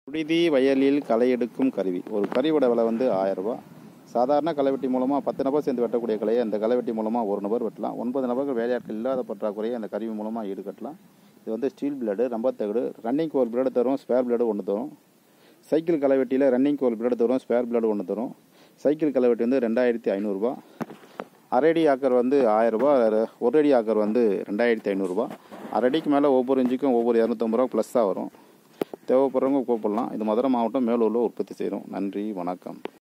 புழுதி வயலில் களை எடுக்கும் கருவி ஒரு கருவியோட விலை வந்து ஆயிரம் ரூபாய் சாதாரண களைவெட்டி மூலமாக பத்து நபர் சேர்ந்து வெட்டக்கூடிய கலையை அந்த களைவெட்டி மூலமாக ஒரு நபர் வெட்டலாம் ஒன்பது நபர்கள் வேலையாட்கள் இல்லாத பற்றாக்குறையை அந்த கருவி மூலமாக ஈடுகட்டலாம் இது வந்து ஸ்டீல் பிளேடு ரம்பர் தகடு ரன்னிங்க்கு ஒரு பிளேடு தரும் ஸ்பேர் பிளேடு ஒன்று தரும் சைக்கிள் களைவெட்டியில் ரன்னிங்க்கு ஒரு பிளேடு தரும் ஸ்பேர் பிளேடு ஒன்று தரும் சைக்கிள் களைவெட்டி வந்து ரெண்டாயிரத்தி ஐநூறுரூபா அரடி ஆக்கர் வந்து ஆயிரரூபா ஒரு அடி ஆக்கர் வந்து ரெண்டாயிரத்தி ஐநூறுரூபா அரடிக்கு மேலே ஒவ்வொரு இன்ச்சுக்கும் ஒவ்வொரு இரநூத்தம்பது ரூபா ப்ளஸ்ஸாக வரும் தேவைப்படுறவங்க கூப்பிடலாம் இது மதுரை மாவட்டம் மேலூரில் உற்பத்தி செய்கிறோம் நன்றி வணக்கம்